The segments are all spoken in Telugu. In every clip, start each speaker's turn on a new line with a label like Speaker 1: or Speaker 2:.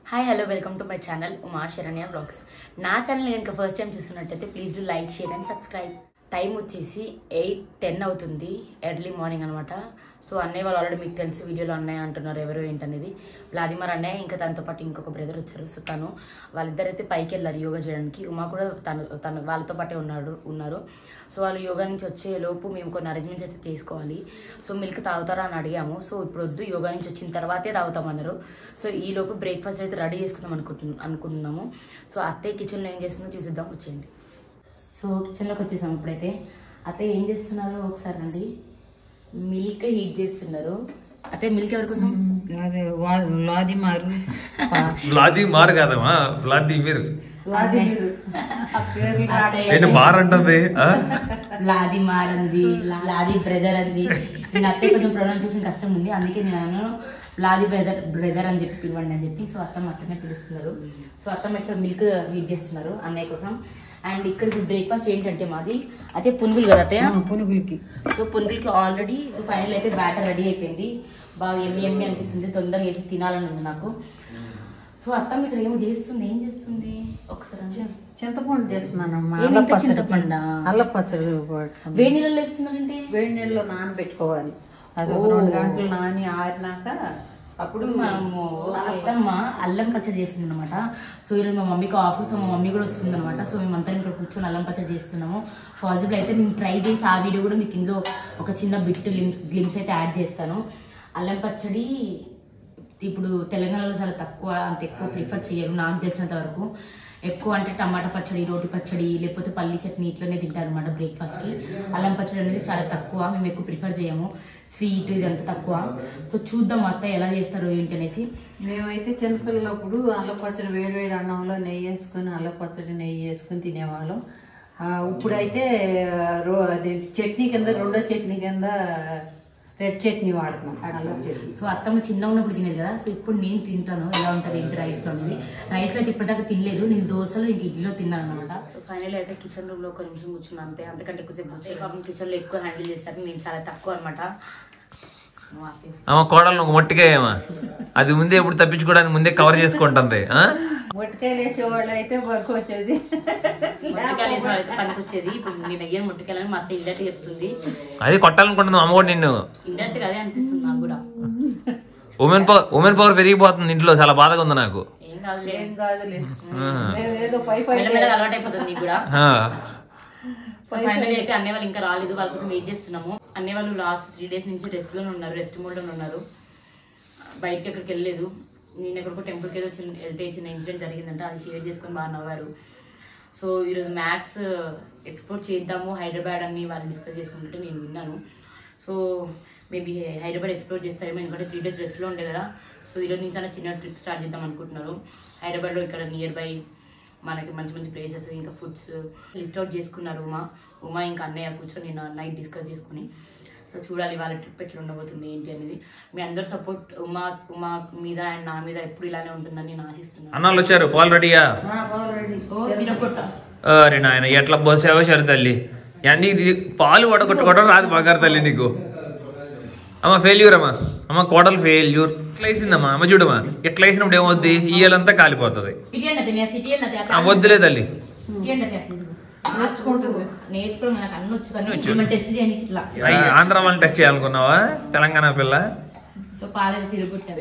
Speaker 1: Hi hello welcome to my channel Uma Saranya blogs నా ఛానల్ కనుక ఫస్ట్ టైం చూస్తున్నట్టయితే please do like share and subscribe time వచ్చేసి ఎయిట్ టెన్ అవుతుంది ఎర్లీ మార్నింగ్ అనమాట సో అన్నయ్య వాళ్ళు ఆల్రెడీ మీకు తెలుసు వీడియోలో అన్నయ్య అంటున్నారు ఎవరు ఏంటనేది వ్లాదిమర్ అన్నయ్య ఇంకా తనతో పాటు ఇంకొక బ్రదర్ వచ్చారు సో తను వాళ్ళిద్దరైతే పైకి వెళ్ళారు యోగా చేయడానికి ఉమా కూడా తను తను వాళ్ళతో పాటే ఉన్నాడు ఉన్నారు సో వాళ్ళు యోగా నుంచి వచ్చే లోపు మేము కొన్ని అరేంజ్మెంట్స్ అయితే చేసుకోవాలి సో మిల్క్ తాగుతారా అని అడిగాము సో ఇప్పుడు వద్దు యోగా నుంచి వచ్చిన తర్వాతే తాగుతామన్నారు సో ఈ లోపు బ్రేక్ఫాస్ట్ అయితే రెడీ చేసుకుందాం అనుకుంటు అనుకుంటున్నాము సో అత్తయ్య కిచెన్లో ఏం చేస్తుందో చూసిద్దాం వచ్చేయండి సో కిచెన్లోకి వచ్చేసాం ఇప్పుడైతే అత్తయ్య ఏం చేస్తున్నారు ఒకసారి అండి మిల్క్ హీట్ చేస్తున్నారు అత్తయ్య మిల్క్ ఎవరి కోసం
Speaker 2: అదే వా- లాది మారు
Speaker 3: వ్లాది మార్ కాదమ్మా వ్లాది మీరు
Speaker 1: అత్తయ్య
Speaker 3: ఏంటి మార్ అంటుంది ఆ?
Speaker 1: లాది మారంది లాది బ్రదర్ అంది నేను అత్తయ్య కొంచెం ప్రొనౌన్సియేషన్ కష్టం ఉంది అందుకే నేను అన్నాను లాది బ్రదర్ బ్రదర్ అని చెప్పి పిలవండి అని చెప్పి సో అత్తమ్మ అట్లనే పిలుస్తున్నారు సో అత్తమ్మ ఇక్కడ మిల్క్ హీట్ చేస్తున్నారు అన్నయ్య కోసం అండ్ ఇక్కడ బ్రేక్ఫాస్ట్ ఏంటంటే మాది అయితే పునుగులు కదా అత్తయ్య
Speaker 2: పునుగులకి
Speaker 1: సో పునుగులకి ఆల్రెడీ ఫైనల్ అయితే బ్యాటర్ రెడీ అయిపోయింది బాగా ఎమ్మి ఎమ్మి అనిపిస్తుంది తొందరగా వేసి తినాలని ఉంది నాకు సో అత్తమ్మ ఇక్కడ ఏమో చేస్తుంది ఏం చేస్తుంది ఒకసారి అంటే
Speaker 2: చింతపండు చేస్తున్నానమ్మా
Speaker 1: ఏమి
Speaker 2: అల్ల
Speaker 1: ఇంత
Speaker 2: పచ్చడి
Speaker 1: చింతపండా?
Speaker 2: అల్ల పచ్చడి పట్టుకున్నాను.
Speaker 1: వేడి నీళ్ళలో వేస్తున్నారంటే
Speaker 2: వేడి నీళ్ళలో నానబెట్టుకోవాలి అది ఒక
Speaker 1: ఓ.
Speaker 2: రెండు గంటలు నాని ఆరినాక అప్పుడు
Speaker 1: మనము అత్తమ్మ అల్లం పచ్చడి చేస్తుంది అనమాట సో ఈరోజు మా మమ్మీకి ఆఫ్ సో మా మమ్మీ కూడా వస్తుంది అనమాట సో మేము అందరం ఇక్కడ కూర్చొని అల్లం పచ్చడి చేస్తున్నాము పాసిబుల్ అయితే మేము ట్రై చేసి ఆ వీడియో కూడా మీకు ఇందులో ఒక చిన్న బిట్ గ్లిమ్స్ అయితే యాడ్ చేస్తాను అల్లం పచ్చడి ఇప్పుడు తెలంగాణలో చాలా తక్కువ అంత ఎక్కువ ప్రిఫర్ చేయరు నాకు తెలిసినంత వరకు ఎక్కువ అంటే టమాటా పచ్చడి రోటి పచ్చడి లేకపోతే పల్లి చట్నీ ఇట్లనే తింటారు అనమాట బ్రేక్ఫాస్ట్కి అల్లం పచ్చడి అనేది చాలా తక్కువ మేము ఎక్కువ ప్రిఫర్ చేయము స్వీట్ ఇదంతా తక్కువ సో చూద్దాం మా అత్త ఎలా చేస్తారు ఏంటి అనేసి
Speaker 2: మేమైతే చిన్నపిల్లలప్పుడు అల్ల పచ్చడి వేడి వేడి అన్నంలో నెయ్యి వేసుకొని అల్ల పచ్చడి నెయ్యి వేసుకొని తినేవాళ్ళం ఆ, ఇప్పుడైతే రో అదేంటి చట్నీ కింద రెండో చట్నీ కింద రెడ్ చట్నీ వాడుతున్నాం అల్లం చట్నీ
Speaker 1: సో అత్తమ్మ చిన్న ఉన్నప్పుడు తినేది కదా సో ఇప్పుడు నేను తింటాను ఎలా ఉంటుంది ఏంటి రైస్లో అనేది రైస్లో అయితే ఇప్పటిదాకా తినలేదు నేను దోశలో ఇంక ఇడ్లీలో తిన్నాను అనమాట సో ఫైనల్ అయితే కిచెన్ రూమ్లో ఒక నిమిషం కూర్చున్నాను అంతే అంతకంటే ఎక్కువసేపు కూర్చొని పాపం కిచెన్లో ఎక్కువ హ్యాండిల్ చేస్తారు నేను చాలా తక్కువ అనమాట
Speaker 3: అమ్మ కోడలు నువ్వు మొట్టికాయమ్మా అది ముందే ఎప్పుడు తప్పించుకోవడానికి ముందే కవర్ చేసుకుంటుంది ఆ?
Speaker 2: మొట్టకాయలు వేసేవాళ్ళు అయితే వర్క్ వచ్చేది
Speaker 1: ముట్టుకాయలు వేసిన వాళ్ళకి పనికి వచ్చేది ఇప్పుడు నేను అయ్యాను ముట్టుకాయలని మా అత్త ఇండట్ చెప్తుంది
Speaker 3: అది కొట్టాలనుకుంటుంది అమ్మ కూడా నిన్ను
Speaker 1: ఇండట్ అదే అనిపిస్తుంది నాకు కూడా
Speaker 3: ఉమెన్ పవర్ ఉమెన్ పవర్ పెరిగిపోతుంది ఇంట్లో చాలా బాధగా ఉంది నాకు
Speaker 1: ఏం కాదు
Speaker 2: ఏం కాదులే మేము ఏదో పై పై
Speaker 1: మెల్లమెల్లగా అలవాటు అయిపోతుంది నీకు కూడా
Speaker 3: ఆ.
Speaker 1: సో ఫైనల్ అయితే అన్నయ్య వాళ్ళు ఇంకా రాలేదు వాళ్ళ కోసం వెయిట్ చేస్తున్నాము అన్నయ్య వాళ్ళు లాస్ట్ త్రీ డేస్ నుంచి రెస్ట్ లోనే ఉన్నారు రెస్ట్ మోడ్ లోనే ఉన్నారు బయటకి ఎక్కడికి వెళ్ళలేదు నేను ఎక్కడికో టెంపుల్కి ఏదో చిన్న వెళ్తే చిన్న ఇన్సిడెంట్ జరిగిందంట అది షేర్ చేసుకొని బాగా నవ్వారు సో ఈరోజు మ్యాథ్స్ ఎక్స్పోర్ట్ చేద్దాము హైదరాబాద్ అని వాళ్ళు డిస్కస్ చేసుకుంటుంటే నేను విన్నాను సో మేబీ హైదరాబాద్ ఎక్స్ప్లోర్ చేస్తారేమో ఎందుకంటే త్రీ డేస్ రెస్ట్లో ఉండే కదా సో ఈరోజు నుంచి అన్న చిన్న ట్రిప్ స్టార్ట్ చేద్దాం అనుకుంటున్నారు హైదరాబాద్లో ఇక్కడ నియర్ బై మనకి మంచి మంచి ప్లేసెస్ ఇంకా ఫుడ్స్ లిస్ట్ అవుట్ చేసుకున్నారు ఉమా ఉమా ఇంకా అన్నయ్య కూర్చొని నేను నైట్ డిస్కస్ చేసుకుని సో చూడాలి వాళ్ళ ట్రిప్ ఎట్లా ఉండబోతుంది ఏంటి అనేది మీ అందరు సపోర్ట్ ఉమా ఉమా మీద అండ్ నా మీద ఎప్పుడు ఇలానే ఉంటుందని నేను ఆశిస్తున్నాను
Speaker 3: అన్నాళ్ళు వచ్చారు పాలు రెడీయా
Speaker 2: ఆల్రెడీ
Speaker 1: సో తినకొట్టా
Speaker 3: అరే నాయన ఎట్లా పోసావో సరే తల్లి ఎందుకు ఇది పాలు వడగొట్టుకోవడం రాదు బంగారు తల్లి నీకు అమ్మ ఫెయిల్యూర్ అమ్మా అమ్మ కోడలు ఫెయిల్యూర్ ఎట్లా వేసిందమ్మా అమ్మ చూడమ్మా ఎట్లా వేసినప్పుడు ఏమవుద్ది ఇయ్యాలంతా కాలిపోతుంది
Speaker 1: సిటీ అన్నది నేను సిటీ అన్నది
Speaker 3: ఆ వద్దులే తల్లి
Speaker 1: సిటీ అన్నది
Speaker 2: నేర్చుకుంటుంది
Speaker 1: నేర్చుకోవడం నాకు అన్ని వచ్చు కానీ ఇప్పుడు టెస్ట్ చేయడానికి ఇట్లా
Speaker 3: అయ్యి, ఆంధ్ర వాళ్ళని టెస్ట్ చేయాలనుకున్నావా తెలంగాణ పిల్ల
Speaker 1: సో పాలు తిరుగుతారు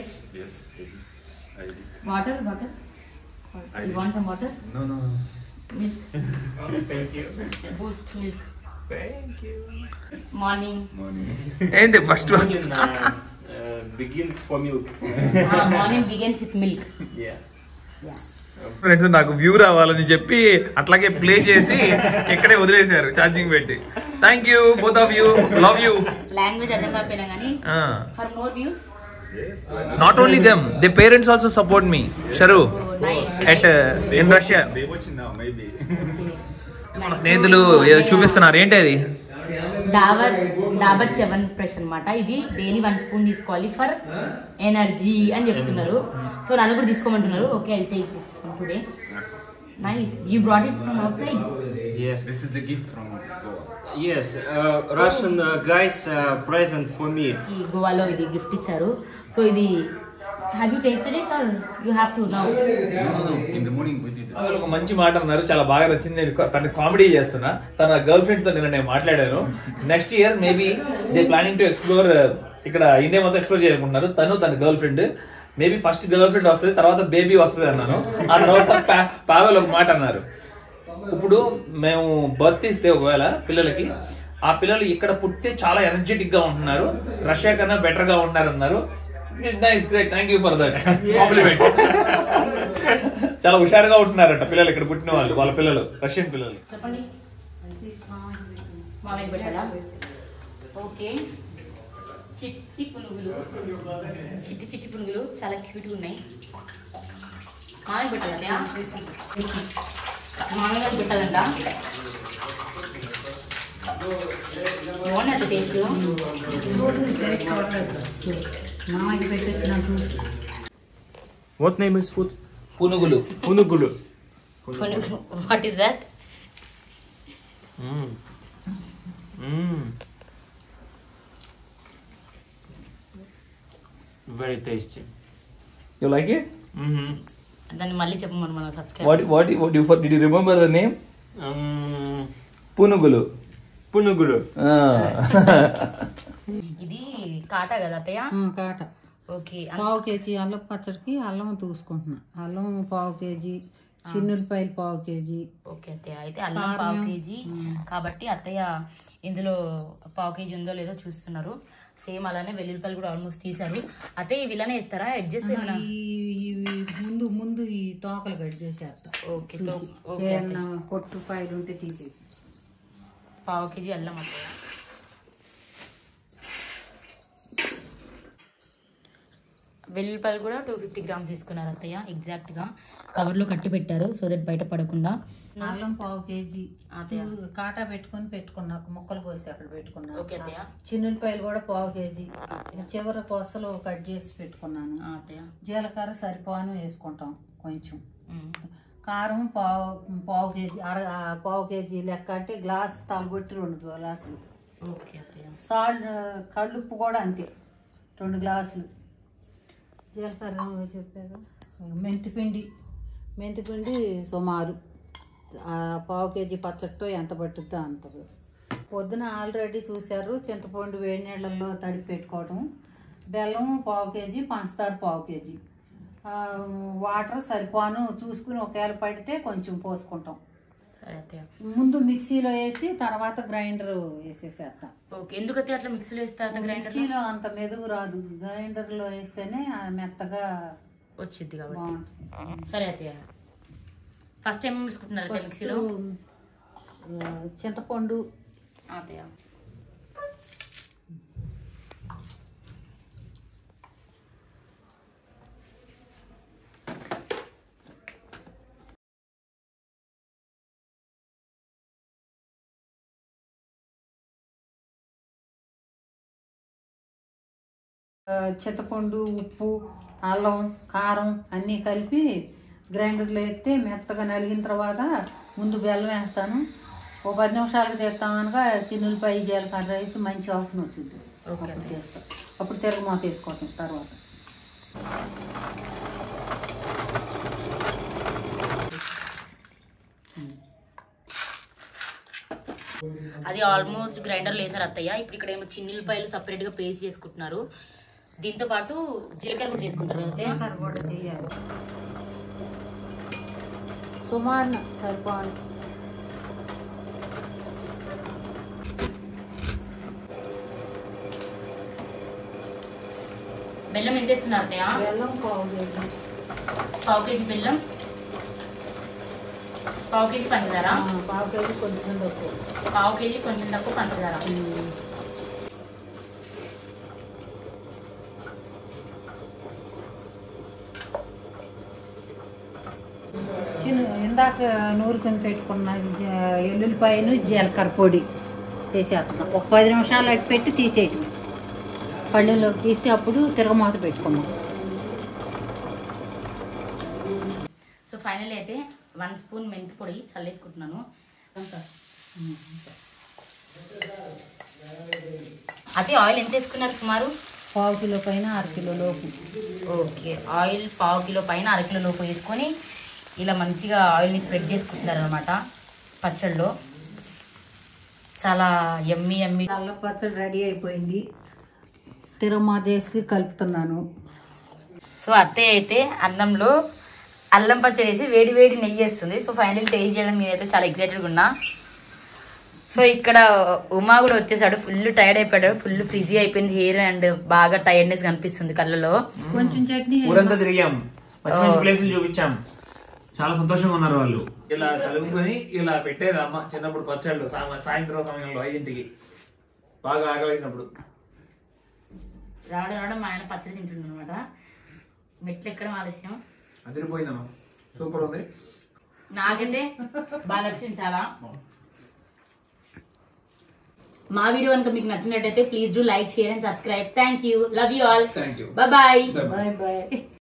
Speaker 1: water water you want some water milk boost milk morning
Speaker 3: ఏంటి first
Speaker 4: Onion uh, uh, begin for milk.
Speaker 1: Morning begins with milk
Speaker 4: yeah.
Speaker 3: Friends నాకు వ్యూ రావాలని చెప్పి అట్లాగే ప్లే చేసి ఇక్కడే వదిలేశారు ఛార్జింగ్ పెట్టి thank you both of you love you
Speaker 1: language అర్థం కాకపోయినా కానీ for more views
Speaker 3: not only them they parents also support me Sharu
Speaker 1: nice
Speaker 3: at in Russia
Speaker 5: They watching now, maybe.
Speaker 3: మన స్నేహితులు ఏదో చూపిస్తున్నారు ఏంటి అది
Speaker 1: డాబర్ డాబర్ చెవన్ ప్రెష్ అన్నమాట ఇది డైలీ వన్ స్పూన్ తీసుకోవాలి ఫర్ ఎనర్జీ అని చెప్తున్నారు సో నన్ను కూడా తీసుకోమంటున్నారు okay I take this today nice you brought it from outside
Speaker 4: Yes.
Speaker 5: This is the gift from Goa.
Speaker 4: Yes. Uh, Russian uh, guys uh, present for me.
Speaker 1: ఈ గోవాలో ఇది గిఫ్ట్ ఇచ్చారు సో ఇది have you tasted it are you have to now
Speaker 5: No, no, no. In the morning we did it.
Speaker 3: వాళ్ళు ఒక మంచి మాట అన్నారు చాలా బాగా నచ్చింది నేను తన కామెడీ చేస్తున్నా తన గర్ల్ ఫ్రెండ్ తో నేను నేను మాట్లాడాను next year maybe they planning to explore ఇక్కడ ఇండియా మొత్తం ఎక్స్ప్లోర్ చేయాలనుకుంటున్నారు తను తన girl friend maybe first girl friend వస్తుంది తర్వాత బేబీ వస్తుంది అన్నాను ఆ తర్వాత పా- పావెల్ ఒక మాట అన్నారు ఇప్పుడు మేము బర్త్ ఇస్తే ఒకవేళ పిల్లలకి ఆ పిల్లలు ఇక్కడ పుట్టితే చాలా ఎనర్జెటిక్ గా ఉంటున్నారు రష్యా కన్నా బెటర్ గా ఉంటున్నారు అన్నారు nice great thank you for that compliment చాలా హుషారుగా ఉంటున్నారట పిల్లలు ఇక్కడ పుట్టిన వాళ్ళు వాళ్ళ పిల్లలు రష్యన్ పిల్లలు
Speaker 1: చెప్పండి మామయ్య పెట్టాలా ఓకే చిట్టి పునుగులు చిట్టి చిట్టి పునుగులు చాలా క్యూట్గా ఉన్నాయి మామయ్య పెట్టాలా మామయ్య గారు పెట్టాలంట బాగున్నది టేస్ట్
Speaker 2: మామయ్య పెట్టొచ్చినప్పుడు
Speaker 4: What name is food?
Speaker 3: Punugulu
Speaker 4: Punugulu.
Speaker 1: Punugu what is that
Speaker 4: Very tasty.
Speaker 3: You like it
Speaker 4: Mm-hmm.
Speaker 1: దాన్ని మళ్ళీ చెప్పమని మన
Speaker 3: what
Speaker 1: subscribe
Speaker 3: what what you for did you remember the name
Speaker 4: Um,
Speaker 3: punugulu
Speaker 4: punugulu.
Speaker 1: ఇది కాటా కదా అత్తయ్య
Speaker 2: ఆ, కాట
Speaker 1: ఓకే
Speaker 2: పావు కేజీ అల్లం పచ్చడికి అల్లం తూసుకుంటున్నా అల్లం పావు కేజీ చిన్నులపాయలు పావు కేజీ
Speaker 1: ఓకే అత్తయ్య అయితే అల్లం పావు కేజీ కాబట్టి అత్తయ్య ఇందులో పావు కేజీ ఉందో లేదో చూస్తున్నారు సేమ్ అలానే వెల్లుల్లిపాయలు కూడా ఆల్మోస్ట్ తీశారు అత్తయ్య ఇవి ఇలానే ఇస్తారా అడ్జస్ట్ ఏమైనా
Speaker 2: ఈ- ఇవి ముందు ముందు ఈ తోకలు కట్ చేసేస్తా
Speaker 1: ఓకే తో- ఓకే
Speaker 2: ఏమన్నా పొట్టు పాయలు ఉంటే తీసేసి
Speaker 1: పావు కేజీ అల్లం అత్తయ్య వెల్లుల్లిపాయలు కూడా టూ ఫిఫ్టీ గ్రామ్స్ తీసుకున్నారు అత్తయ్య ఎగ్జాక్ట్గా కవర్లో కట్టి పెట్టారు సో దట్ బయట పడకుండా
Speaker 2: అల్లం పావు కేజీ
Speaker 1: అత్తయ్య
Speaker 2: తూ- కాటా పెట్టుకొని పెట్టుకున్నా ఒక ముక్కలు కోసి అక్కడ పెట్టుకున్నా
Speaker 1: ఓకే అత్తయ్య
Speaker 2: చిన్నులపాయలు కూడా పావు కేజీ చివరి కొసలు కట్ చేసి పెట్టుకున్నాను
Speaker 1: ఆ, అత్తయ్య
Speaker 2: జీలకర్ర సరిపోను వేసుకుంటాం కొంచెం
Speaker 1: ఉమ్.
Speaker 2: కారం పావు పావు కేజీ అర ఆ, పావు కేజీ లెక్క అంటే గ్లాస్ తలగొట్టి రెండు గ్లాసులు
Speaker 1: ఓకే అత్తయ్య
Speaker 2: సాల్ట్ కళ్ళుప్పు కూడా అంతే రెండు గ్లాసులు జీలకర్ర చెప్పారు మెంతిపిండి మెంతిపిండి సుమారు ఆ, పావు కేజీ పచ్చట్లో ఎంత పట్టుద్దో అంత పొద్దున ఆల్రెడీ చూశారు చింతపండు వేడి నీళ్ళల్లో తడిపి పెట్టుకోవటం బెల్లం పావు కేజీ పంచదార పావు కేజీ ఆ, వాటర్ సరిపోను చూసుకుని ఒకవేళ పడితే కొంచెం పోసుకుంటాం
Speaker 1: సరే అత్తయ్య
Speaker 2: ముందు మిక్సీలో వేసి తర్వాత గ్రైండర్ వేసేసేస్తాం
Speaker 1: ఓకే ఎందుకు అత్తయ్య అట్లా మిక్సీలో ఇస్తారు గ్రైండర్
Speaker 2: మిక్సీలో అంత మెదుగు రాదు గ్రైండర్లో వేస్తేనే ఆ మెత్తగా
Speaker 1: వచ్చింది కాబట్టి
Speaker 2: బాగుంటుంది
Speaker 1: సరే అత్తయ్య ఫస్ట్ టైం తీసుకుంటున్నారు అత్తయ్య మిక్సీలో
Speaker 2: ఆ, చింతపండు
Speaker 1: ఆ, అత్తయ్య
Speaker 2: ఆ, చింతపండు ఉప్పు అల్లం కారం అన్నీ కలిపి గ్రైండర్లో వేస్తే మెత్తగా నలిగిన తర్వాత ముందు బెల్లం వేస్తాను ఓ పది నిమిషాలకు తీస్తామనగా చిన్నులపై జీలకర్ర వేసి మంచి వాసన వచ్చింది
Speaker 1: ఓకే
Speaker 2: అప్పుడు తీస్తాం అప్పుడు తిరగమాత వేసుకోవటం తర్వాత
Speaker 1: అది ఆల్మోస్ట్ గ్రైండర్లో వేసారు అత్తయ్య ఇప్పుడు ఇక్కడ ఏమో చిన్నులపాయలు separate గా పేస్ట్ చేసుకుంటున్నారు దీంతో పాటు జీలకర్ర కూడా చేసుకుంటారు కదా అత్తయ్య
Speaker 2: జీలకర్ర కూడా చేయాలి సుమారు సరిపోను
Speaker 1: బెల్లం ఎంత వేస్తున్నారు అత్తయ్య
Speaker 2: బెల్లం పావు కేజీ
Speaker 1: పావు కేజీ బెల్లం పావు కేజీ పంచదార
Speaker 2: ఆ, పావు కేజీ కొంచెం తక్కువ
Speaker 1: పావు కేజీ కొంచెం తక్కువ పంచదార
Speaker 2: చిన్న ఇందాక నూరుకొని పెట్టుకున్న జ- ఎల్లుల్లిపాయలు జీలకర్ర పొడి వేసేస్తున్నాం ఒక పది నిమిషాలు అటు పెట్టి తీసేయటం పళ్ళెలోకి తీసి అప్పుడు తిరగమాత పెట్టుకున్నాం
Speaker 1: సో ఫైనల్ అయితే వన్ స్పూన్ మెంతి పొడి చల్లేసుకుంటున్నాను అదే ఆయిల్ ఎంత వేసుకున్నారు సుమారు
Speaker 2: పావు కిలో పైన అర కిలో లోపు
Speaker 1: ఓకే ఆయిల్ పావు కిలో పైన అరకిలో లోపు వేసుకొని ఇలా మంచిగా ఆయిల్ని స్ప్రెడ్ చేసుకుంటున్నారు అనమాట పచ్చడిలో చాలా ఎమ్మి ఎమ్మి
Speaker 2: అల్లం పచ్చడి రెడీ అయిపోయింది తిరమాదేసి కలుపుతున్నాను
Speaker 1: సో అత్తయ్య అయితే అన్నంలో అల్లం పచ్చడి వేసి వేడి వేడి నెయ్యి వేస్తుంది సో ఫైనల్ టేస్ట్ చేయడం నేనైతే చాలా ఎక్సైటెడ్గా ఉన్నా సో ఇక్కడ ఉమా కూడా వచ్చేసాడు ఫుల్ టైర్డ్ అయిపోయాడు ఫుల్ ఫ్రిజీ అయిపోయింది హెయిర్ అండ్ బాగా టైర్డ్నెస్ కనిపిస్తుంది కళ్ళలో
Speaker 2: కొంచెం చట్నీ
Speaker 3: ఊరంతా తిరిగాం మంచి మంచి ప్లేసులు చూపించాం చాలా సంతోషంగా ఉన్నారు వాళ్ళు ఇలా కలుపుకొని ఇలా పెట్టేది అమ్మ చిన్నప్పుడు పచ్చళ్ళు సా- సాయంత్రం సమయంలో ఐదింటికి బాగా ఆకలేసినప్పుడు
Speaker 1: రావడం రావడం మా ఆయన పచ్చడి తింటుండ అనమాట మెట్లు ఎక్కడం ఆలస్యం
Speaker 3: అదిరిపోయిందమ్మా సూపర్ ఉంది
Speaker 1: నాకైతే బాగా నచ్చింది చాలా మా వీడియో కనుక మీకు నచ్చినట్టయితే please do like share and subscribe thank you love you all
Speaker 3: thank you
Speaker 1: bye
Speaker 2: bye bye